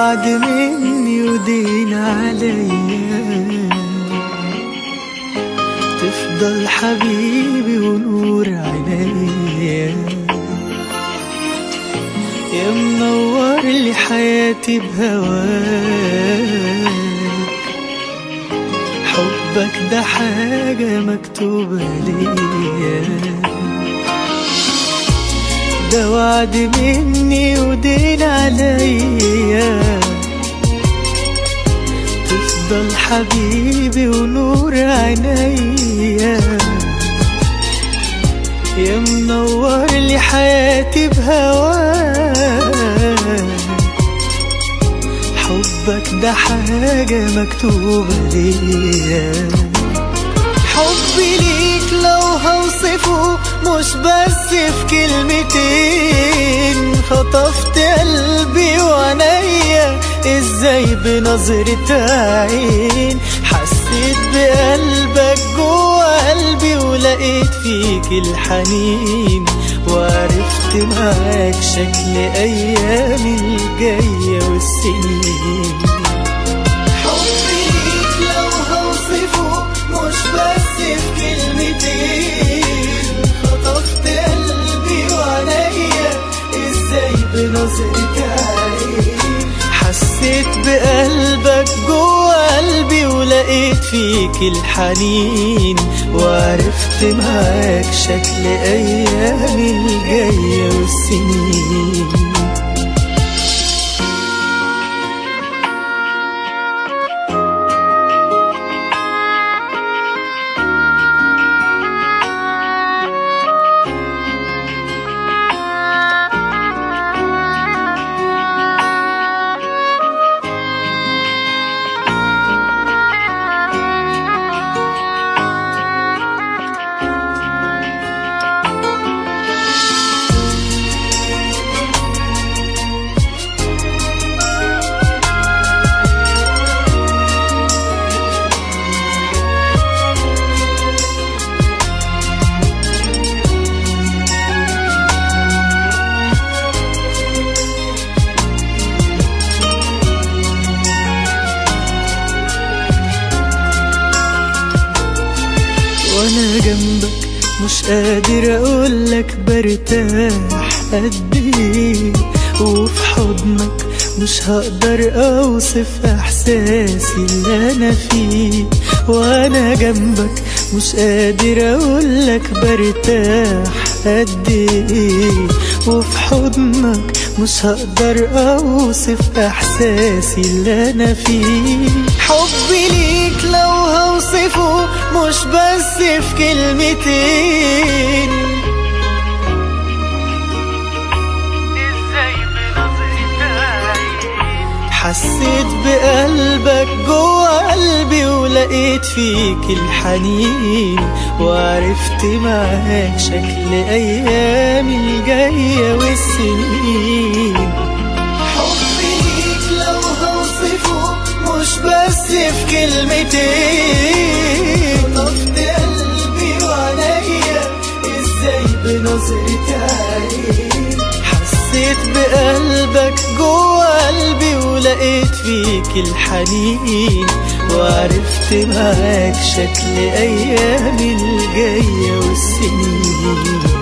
وعد مني ودين عليا تفضل حبيبي ونور عينيا يا منور لي حياتي بهواك حبك ده حاجة مكتوبة ليا ده وعد مني ودين عليا تفضل حبيبي ونور عينيا يا منور لي حياتي بهواك حبك ده حاجة مكتوبة ليا حبي ليك لو هوصفه مش بس في كلمتين خطفت قلبي وعينيا ازاي بنظرة عين حسيت بقلبك جوا قلبي ولقيت فيك الحنين وعرفت معاك شكل ايامي الجاية والسنين حبي ليك لو هوصفه مش بس في كلمتين خطفت قلبي وعينيا ازاي بنظرة عين حسيت بقلبك جوا قلبي ولقيت فيك الحنين وعرفت معاك شكل ايامي الجاية والسنين وانا جنبك مش قادر اقولك برتاح قد ايه وفي حضنك مش هقدر اوصف احساسي اللي انا فيه وانا جنبك مش قادر اقولك برتاح قد ايه وفي حضنك مش هقدر اوصف احساسي اللي انا فيه حبي ليك لو هوصفه مش بس في كلمتين حسيت بقلبك جوا قلبي ولقيت فيك الحنين وعرفت معاك شكل ايامي الجاية والسنين حبي ليك لو هوصفه مش بس في كلمتين طفت قلبي وعينيا ازاي بنظرة عين حسيت بقلبك جوا قلبي ولقيت فيك الحنين وعرفت معاك شكل ايامي الجاية والسنين